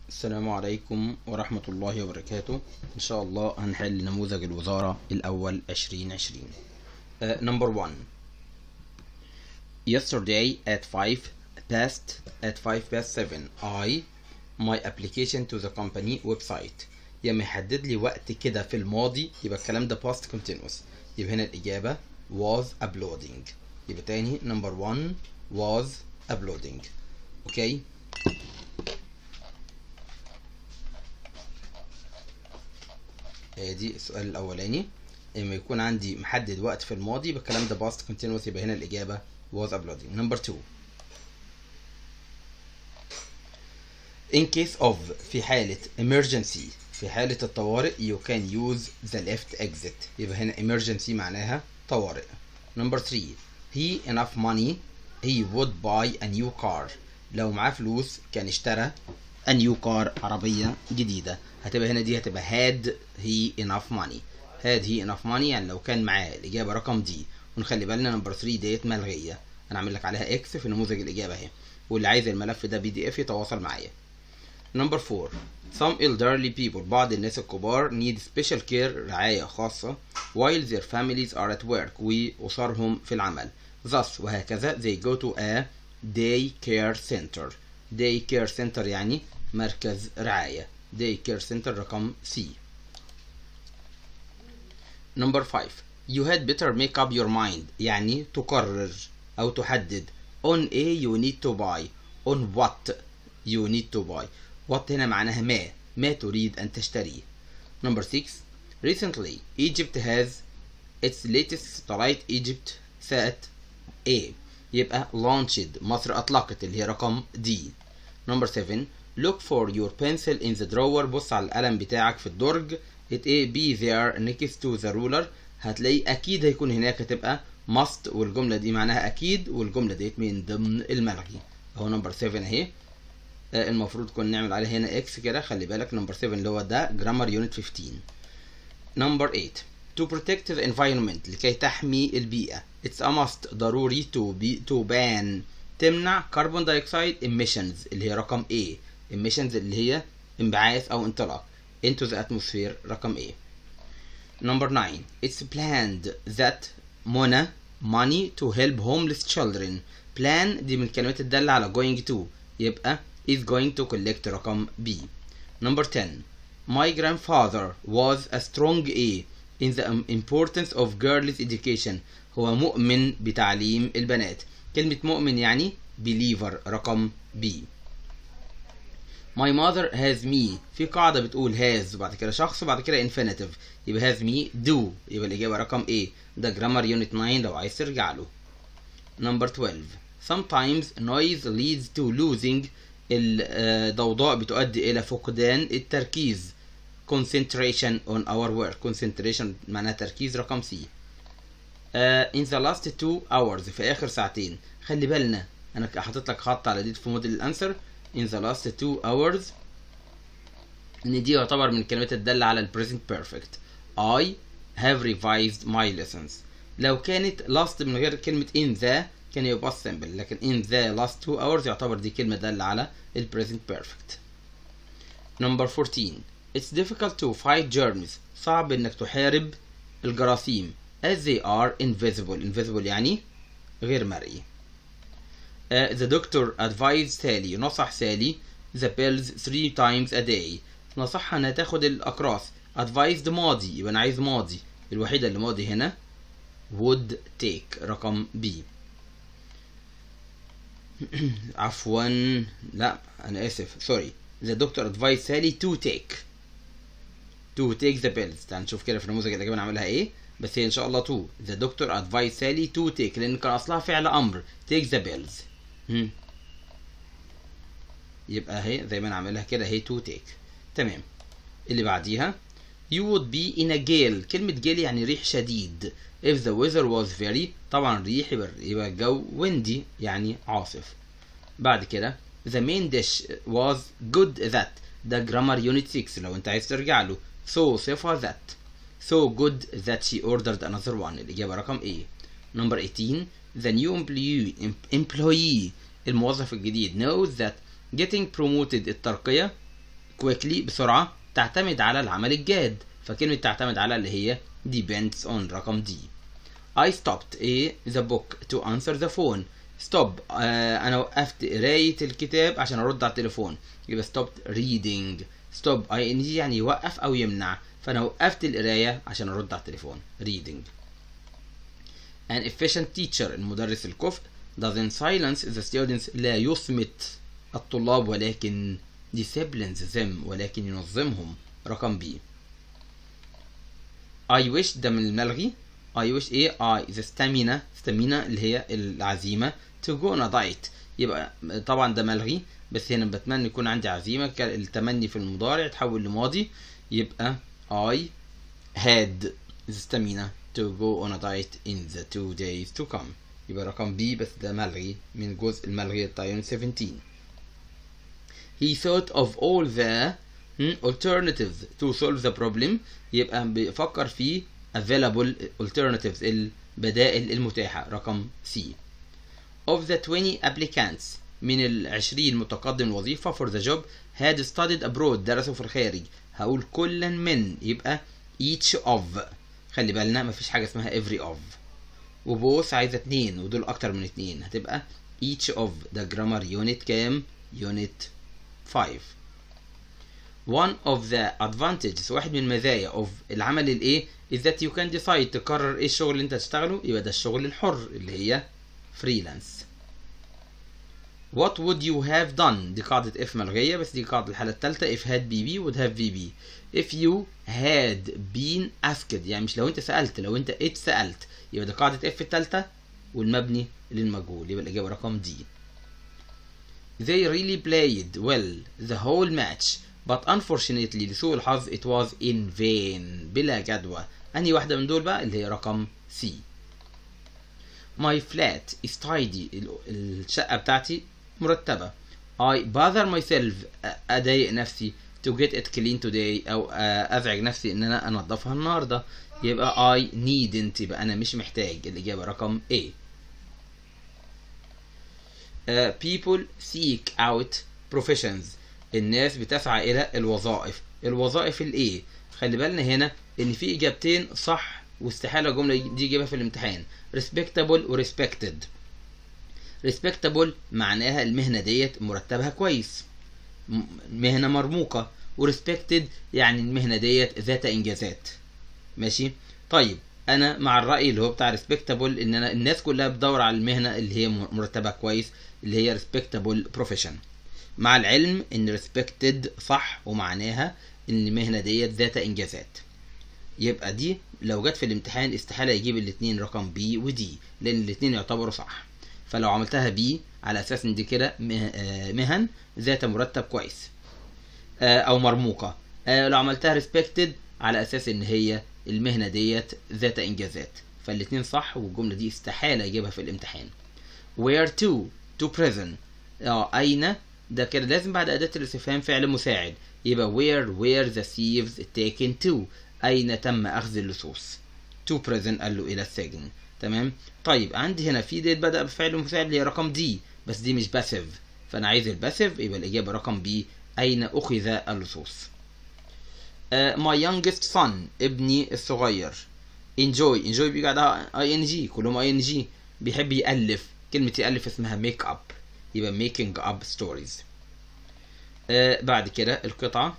السلام عليكم ورحمة الله وبركاته إن شاء الله هنحل نموذج الوزارة الأول 2020 uh, Number 1 Yesterday at 5 past at 5 past 7 I my application to the company website يبقى يحدد لي وقت كده في الماضي يبقى الكلام ده past continuous يبقى هنا الإجابة was uploading يبقى تاني number 1 was uploading اوكي ادي السؤال الاولاني لما يكون عندي محدد وقت في الماضي يبقى الكلام ده past continuous يبقى هنا الاجابه was uploading number 2 in case of في حالة emergency في حالة الطوارئ you can use the left exit يبقى هنا emergency معناها طوارئ number 3 he enough money he would buy a new car لو معاه فلوس كان اشترى a new car عربية جديدة هتبقى هنا دي هتبقى had he enough money had he enough money يعني لو كان معاه الإجابة رقم دي ونخلي بالنا نمبر 3 ديت ملغية أنا عامل لك عليها اكس في نموذج الإجابة اهي واللي عايز الملف ده بي دي اف يتواصل معايا نمبر 4 some elderly people بعض الناس الكبار need special care رعاية خاصة while their families are at work وأسرهم في العمل thus وهكذا they go to a day care center day care center يعني مركز رعاية day care center رقم C number 5 you had better make up your mind يعني تقرر أو تحدد on a you need to buy on what you need to buy what هنا معناها ما ما تريد أن تشتريه number 6 recently Egypt has its latest satellite Egypt sat A يبقى launched مصر أطلقت اللي هي رقم D number 7 look for your pencil in the drawer بص على القلم بتاعك في الدرج it A be there next to the ruler هتلاقي أكيد هيكون هناك هتبقى must والجملة دي معناها أكيد والجملة ديت من ضمن الملغي أهو نمبر 7 أهي المفروض كنا نعمل عليه هنا اكس كده خلي بالك نمبر 7 اللي هو ده جرامر يونت 15 نمبر 8 to protect the environment لكي تحمي البيئة it's a must ضروري to be to ban تمنع carbon dioxide emissions اللي هي رقم A emissions اللي هي انبعاث أو انطلاق into the atmosphere رقم A number 9 it's planned that منى money to help homeless children plan دي من الكلمات الدالة على going to يبقى is going to collect رقم B. Number 10. My grandfather was a strong A in the importance of girls' education. هو مؤمن بتعليم البنات. كلمة مؤمن يعني believer رقم B. My mother has me. في قاعدة بتقول has وبعد كده شخص وبعد كده infinitive. يبقى has me do. يبقى الإجابة رقم A. ده grammar unit 9 لو عايز ترجع له. Number 12. Sometimes noise leads to losing الضوضاء بتؤدي إلى فقدان التركيز concentration on our work concentration معناها تركيز رقم C uh, in the last two hours في آخر ساعتين خلي بالنا أنا حاطط لك خط على دي في موديل الأنسر in the last two hours إن دي يعتبر من الكلمات الدالة على ال present perfect I have revised my lessons لو كانت last من غير كلمة in the كان يبقى simple لكن in the last two hours يعتبر دي كلمة دالة على ال present perfect number 14 it's difficult to fight germs صعب انك تحارب الجراثيم as they are invisible invisible يعني غير مرئي uh, the doctor advised سالي نصح سالي the pills three times a day نصحها انها تاخد الاقراص advised ماضي يبقى انا عايز ماضي الوحيدة اللي ماضي هنا would take رقم B عفوا لا انا اسف سوري the doctor advised سالي to take to take the pills تعال نشوف كده في نموذج الاجابه نعملها ايه بس هي ان شاء الله to the doctor advised سالي to take لان كان اصلها فعل امر take the pills هم. يبقى اهي زي ما انا عاملها كده هي to take تمام اللي بعديها you would be in a gale كلمة gale يعني ريح شديد if the weather was very طبعا ريح يبقى الجو windy يعني عاصف بعد كده the main dish was good that ده grammar unit 6 لو انت عايز ترجع له so صفة that so good that she ordered another one الإجابة رقم A number 18 the new employee employee الموظف الجديد knows that getting promoted الترقية quickly بسرعة تعتمد على العمل الجاد فكلمة تعتمد على اللي هي depends on رقم دي I stopped a the book to answer the phone stop آه انا وقفت قراية الكتاب عشان ارد على التليفون يبقى stopped reading stop ing يعني يوقف او يمنع فانا وقفت القراية عشان ارد على التليفون reading an efficient teacher المدرس الكفء doesn't silence the students لا يصمت الطلاب ولكن disciplines them ولكن ينظمهم رقم بي I wish ده من الملغي I wish ايه I the stamina stamina اللي هي العزيمة to go on a diet يبقى طبعا ده ملغي بس هنا بتمنى يكون عندي عزيمة التمني في المضارع يتحول لماضي يبقى I had the stamina to go on a diet in the two days to come يبقى رقم B بس ده ملغي من جزء الملغي بتاع يونت 17 he thought of all the alternatives to solve the problem يبقى بيفكر في available alternatives البدائل المتاحة رقم C of the 20 applicants من ال 20 متقدم الوظيفة for the job had studied abroad درسوا في الخارج هقول كلا من يبقى each of خلي بالنا مفيش حاجة اسمها every of وبوث عايزة اتنين ودول أكتر من اتنين هتبقى each of ده grammar unit كام unit 5 one of the advantages واحد من المزايا of العمل الايه is that you can decide تقرر ايه الشغل اللي انت تشتغله يبقى ده الشغل الحر اللي هي freelance what would you have done دي قاعدة if ملغية بس دي قاعدة الحالة الثالثة if had bb would have vb if you had been asked يعني مش لو انت سألت لو انت اتسألت يبقى دي قاعدة if الثالثة والمبني للمجهول يبقى الإجابة رقم دي they really played well the whole match but unfortunately لسوء الحظ it was in vain بلا جدوى أنهي واحدة من دول بقى اللي هي رقم C my flat is tidy الشقة بتاعتي مرتبة I bother myself أضايق نفسي to get it clean today أو أزعج نفسي إن أنا أنضفها النهاردة يبقى I needn't يبقى أنا مش محتاج الإجابة رقم A uh, people seek out professions الناس بتسعى الى الوظائف الوظائف الايه خلي بالنا هنا ان في اجابتين صح واستحاله الجمله دي يجيبها في الامتحان respectable و respected respectable معناها المهنه ديت مرتبها كويس مهنه مرموقه و respected يعني المهنه ديت ذات انجازات ماشي طيب انا مع الراي اللي هو بتاع respectable ان انا الناس كلها بتدور على المهنه اللي هي مرتبها كويس اللي هي respectable profession مع العلم ان respected صح ومعناها ان المهنه ديت ذات انجازات يبقى دي لو جت في الامتحان استحاله يجيب الاثنين رقم بي ودي لان الاثنين يعتبروا صح فلو عملتها بي على اساس ان دي كده مهن ذات مرتب كويس او مرموقه لو عملتها respected على اساس ان هي المهنه ديت ذات انجازات فالاثنين صح والجمله دي استحاله يجيبها في الامتحان where to to prison اه اين ده كده لازم بعد أداة الاستفهام فعل مساعد يبقى where where the thieves taken to أين تم أخذ اللصوص to prison قال له إلى السجن تمام طيب عندي هنا في ديت بدأ بفعل مساعد اللي هي رقم دي بس دي مش باسيف فأنا عايز الباسيف يبقى الإجابة رقم بي أين أخذ اللصوص uh, my youngest son ابني الصغير enjoy enjoy بيجي بعدها اي ان جي كلهم اي ان جي بيحب يألف كلمة يألف اسمها make up يبقى making up stories آه بعد كده القطعة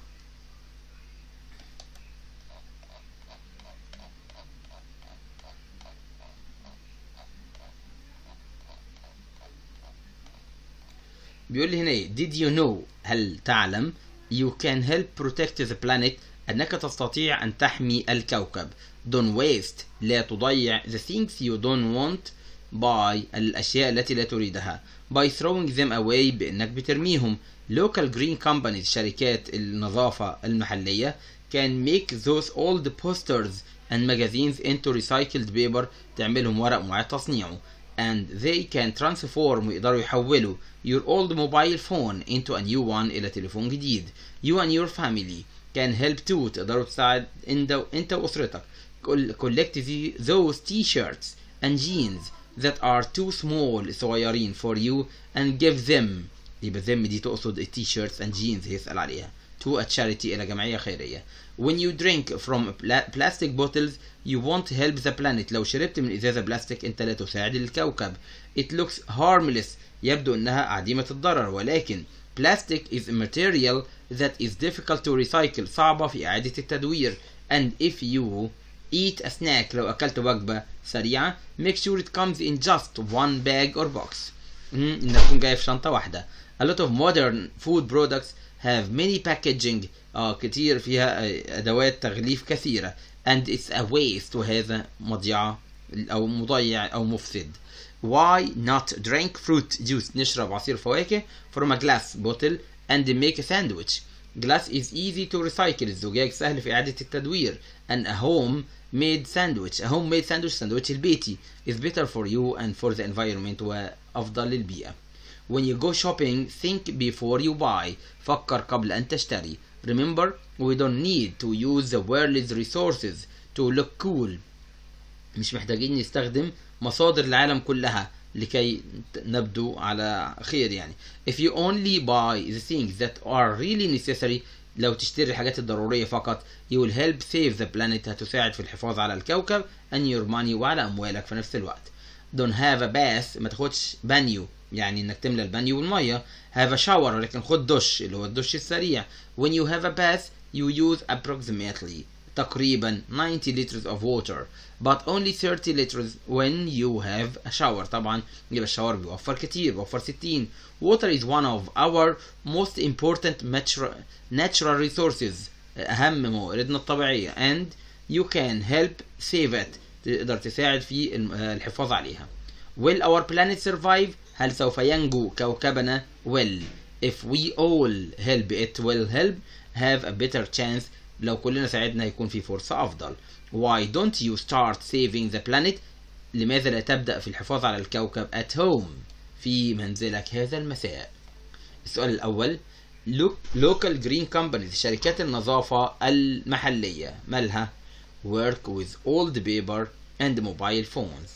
بيقول لي هنا ايه did you know هل تعلم you can help protect the planet انك تستطيع ان تحمي الكوكب don't waste لا تضيع the things you don't want by الاشياء التي لا تريدها by throwing them away بانك بترميهم local green companies شركات النظافة المحلية can make those old posters and magazines into recycled paper تعملهم ورق معاد تصنيعه and they can transform ويقدروا يحولوا your old mobile phone into a new one إلى تليفون جديد you and your family can help too تقدروا تساعد انت انت واسرتك collect those t-shirts and jeans that are too small صغيرين for you and give them يبقى them دي تقصد التي shirts and jeans يسأل عليها to to a charity إلى جمعية خيرية when you drink from pla- plastic bottles you won't help the planet لو شربت من إزازة بلاستيك أنت لا تساعد الكوكب it looks harmless يبدو أنها عديمة الضرر ولكن plastic is a material that is difficult to recycle صعبة في إعادة التدوير and if you eat a snack لو أكلت وجبة سريعة make sure it comes in just one bag or box مم، إنها تكون جاية في شنطة واحدة a lot of modern food products have many packaging آه كتير فيها آه، أدوات تغليف كثيرة and it's a waste وهذا مضيعة أو مضيع أو مفسد why not drink fruit juice نشرب عصير فواكه from a glass bottle and make a sandwich glass is easy to recycle الزجاج سهل في إعادة التدوير and a home made sandwich a homemade sandwich ساندويتش البيتي is better for you and for the environment وأفضل للبيئة when you go shopping think before you buy فكر قبل أن تشتري remember we don't need to use the world's resources to look cool مش محتاجين نستخدم مصادر العالم كلها لكي نبدو على خير يعني if you only buy the things that are really necessary لو تشتري الحاجات الضرورية فقط you will help save the planet هتساعد في الحفاظ على الكوكب and your money وعلى أموالك في نفس الوقت don't have a bath ما تاخدش بانيو يعني انك تملى البانيو بالمية have a shower ولكن خد دش اللي هو الدش السريع when you have a bath you use approximately تقريبا 90 liters of water but only 30 liters when you have a shower طبعا يبقى الشاور بيوفر كتير بيوفر 60 water is one of our most important natural, natural resources أهم مواردنا الطبيعية and you can help save it تقدر تساعد في الم- الحفاظ عليها will our planet survive هل سوف ينجو كوكبنا well if we all help it will help have a better chance لو كلنا ساعدنا هيكون في فرصة أفضل why don't you start saving the planet لماذا لا تبدأ في الحفاظ على الكوكب at home في منزلك هذا المساء السؤال الأول Lo- local green companies شركات النظافة المحلية مالها work with old paper and mobile phones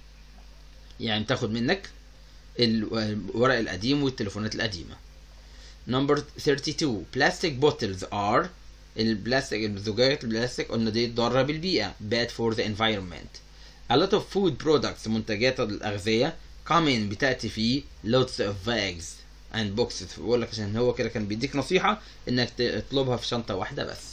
يعني تاخد منك الورق القديم والتليفونات القديمة Number 32 plastic bottles are البلاستيك الزجاجات البلاستيك قلنا دي ضارة بالبيئة bad for the environment a lot of food products منتجات الأغذية come in بتأتي في lots of bags and boxes بقول لك عشان هو كده كان بيديك نصيحة انك تطلبها في شنطة واحدة بس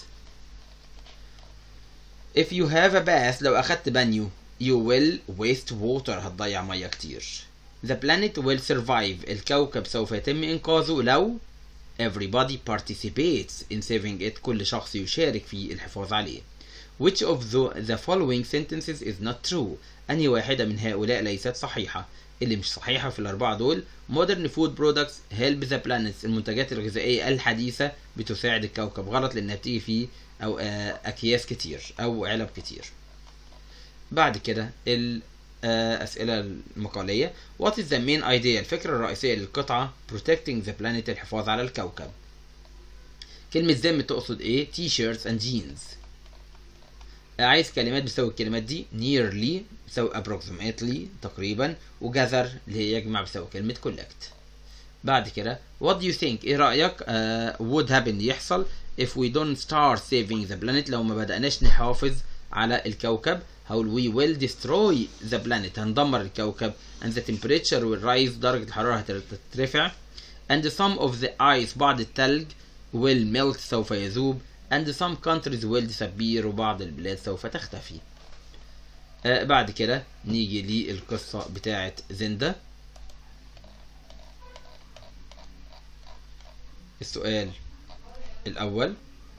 if you have a bath لو أخدت بانيو you will waste water هتضيع مية كتير the planet will survive الكوكب سوف يتم إنقاذه لو everybody participates in saving it كل شخص يشارك في الحفاظ عليه which of the, the following sentences is not true أنهي واحدة من هؤلاء ليست صحيحة اللي مش صحيحة في الأربعة دول modern food products help the planet المنتجات الغذائية الحديثة بتساعد الكوكب غلط لأنها بتيجي في أو آه، أكياس كتير أو علب كتير بعد كده الأسئلة المقالية What is the main idea الفكرة الرئيسية للقطعة Protecting the planet الحفاظ على الكوكب كلمة them تقصد ايه T-shirts and jeans عايز كلمات بتساوي الكلمات دي nearly بتساوي approximately تقريبا وgather اللي هي يجمع بتساوي كلمة collect بعد كده what do you think ايه رأيك uh, would happen يحصل if we don't start saving the planet لو ما بدأناش نحافظ على الكوكب هقول we will destroy the planet هندمر الكوكب and the temperature will rise درجة الحرارة هترتفع and some of the ice بعض التلج will melt سوف يذوب and some countries will disappear وبعض البلاد سوف تختفي آه بعد كده نيجي للقصة بتاعة زندا السؤال الأول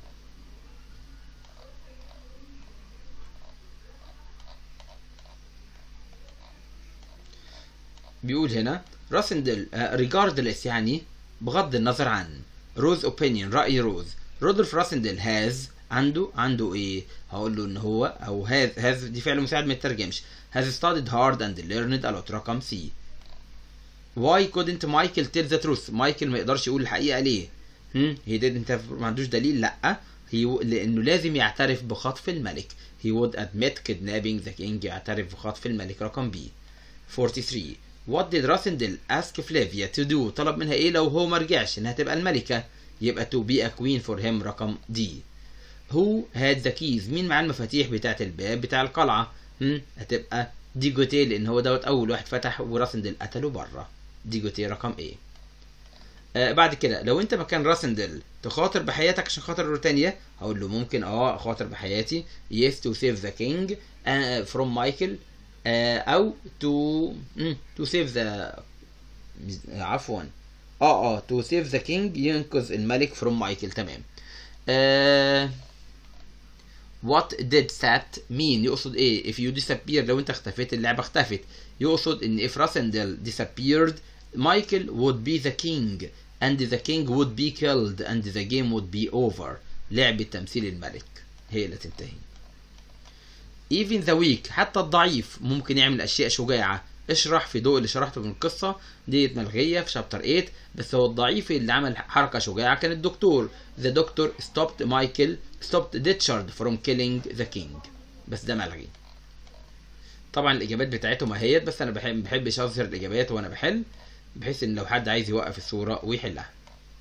بيقول هنا راسندل regardless يعني بغض النظر عن روز opinion رأي روز رودولف راسندل هاز عنده عنده ايه هقول له ان هو او هاز هاز دي فعل مساعد ما يترجمش has studied hard and learned a lot رقم سي why couldn't Michael tell the truth مايكل ما يقدرش يقول الحقيقة ليه هم he didn't have ما عندوش دليل لا he لانه لازم يعترف بخطف الملك he would admit kidnapping the king يعترف بخطف الملك رقم بي 43 What did Rasindel ask Flavia to do طلب منها ايه لو هو ما رجعش انها تبقى الملكة يبقى to be a queen for him رقم دي who had the keys مين معاه المفاتيح بتاعة الباب بتاع القلعة هم؟ هتبقى ديجوتي لان هو دوت اول واحد فتح وراسندل قتله بره ديجوتي رقم ايه آه بعد كده لو انت مكان راسندل تخاطر بحياتك عشان خاطر روتانيا هقول له ممكن اه اخاطر بحياتي yes to save the king uh, from Michael آه او to مم, to save the عفوا اه اه to save the king ينقذ الملك from مايكل تمام آه what did that mean يقصد ايه if you disappear لو انت اختفيت اللعبة اختفت يقصد ان if راسندل disappeared Michael would be the king and the king would be killed and the game would be over لعبة تمثيل الملك هي اللي تنتهي even the weak حتى الضعيف ممكن يعمل اشياء شجاعة اشرح في ضوء اللي شرحته من القصة ديت ملغية في شابتر 8 بس هو الضعيف اللي عمل حركة شجاعة كان الدكتور the doctor stopped Michael stopped Ditchard from killing the king بس ده ملغي طبعا الاجابات بتاعتهم اهيت بس انا بحب بحبش اظهر الاجابات وانا بحل بحيث ان لو حد عايز يوقف الصورة ويحلها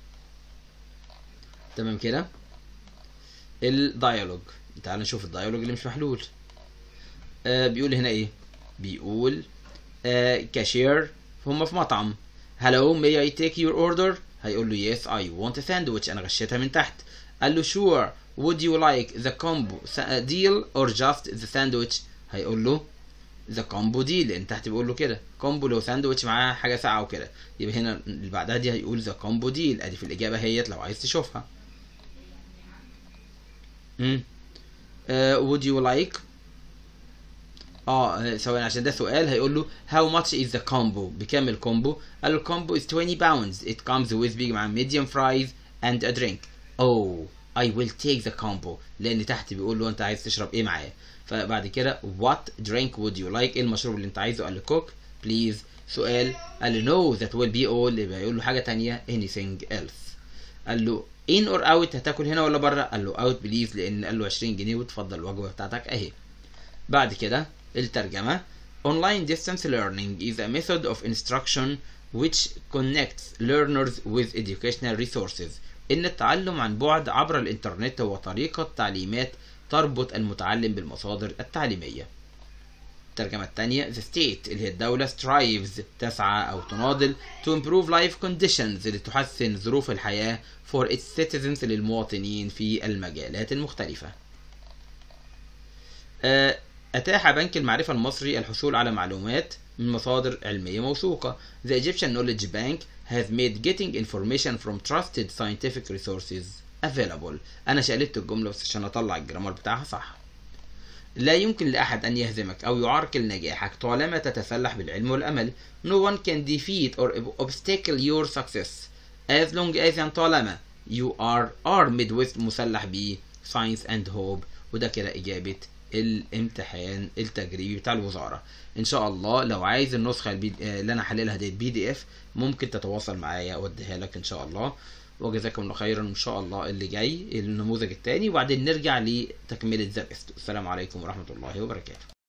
تمام كده الديالوج تعال نشوف الديالوج اللي مش محلول آه بيقول هنا ايه بيقول آه كاشير هم في مطعم hello may I take your order هيقول له yes I want a sandwich انا غشيتها من تحت قال له sure would you like the combo deal or just the sandwich هيقول له ذا كومبو دي لان تحت بيقول له كده كومبو لو ساندوتش معاه حاجه ساقعه وكده يبقى هنا اللي بعدها دي هيقول ذا كومبو دي ادي في الاجابه هيت لو عايز تشوفها امم would you like اه ثواني عشان ده سؤال هيقول له how much is the combo بكام الكومبو قال له الكومبو is 20 pounds it comes with بيجي مع medium fries and a drink oh I will take the combo لان تحت بيقول له انت عايز تشرب ايه معاه فبعد كده what drink would you like ايه المشروب اللي انت عايزه قال له cook please سؤال قال له no that will be all يبقى يقول له حاجه تانية anything else قال له in or out هتاكل هنا ولا بره قال له out please لان قال له 20 جنيه وتفضل الوجبه بتاعتك اهي بعد كده الترجمه online distance learning is a method of instruction which connects learners with educational resources ان التعلم عن بعد عبر الانترنت هو طريقه تعليمات تربط المتعلم بالمصادر التعليمية الترجمة الثانية the state اللي هي الدولة strives تسعى أو تناضل to improve life conditions لتحسن ظروف الحياة for its citizens للمواطنين في المجالات المختلفة أتاح بنك المعرفة المصري الحصول على معلومات من مصادر علمية موثوقة The Egyptian Knowledge Bank has made getting information from trusted scientific resources available انا شقلبت الجمله بس عشان اطلع الجرامر بتاعها صح لا يمكن لاحد ان يهزمك او يعرقل نجاحك طالما تتسلح بالعلم والامل no one can defeat or obstacle your success as long as يعني طالما you are armed with مسلح ب science and hope وده كده اجابه الامتحان التجريبي بتاع الوزاره ان شاء الله لو عايز النسخه البي... اللي انا حللها ديت بي دي اف ممكن تتواصل معايا واديها لك ان شاء الله وجزاكم الله خيرا ان شاء الله اللي جاي النموذج الثاني وبعدين نرجع لتكمله ذا السلام عليكم ورحمه الله وبركاته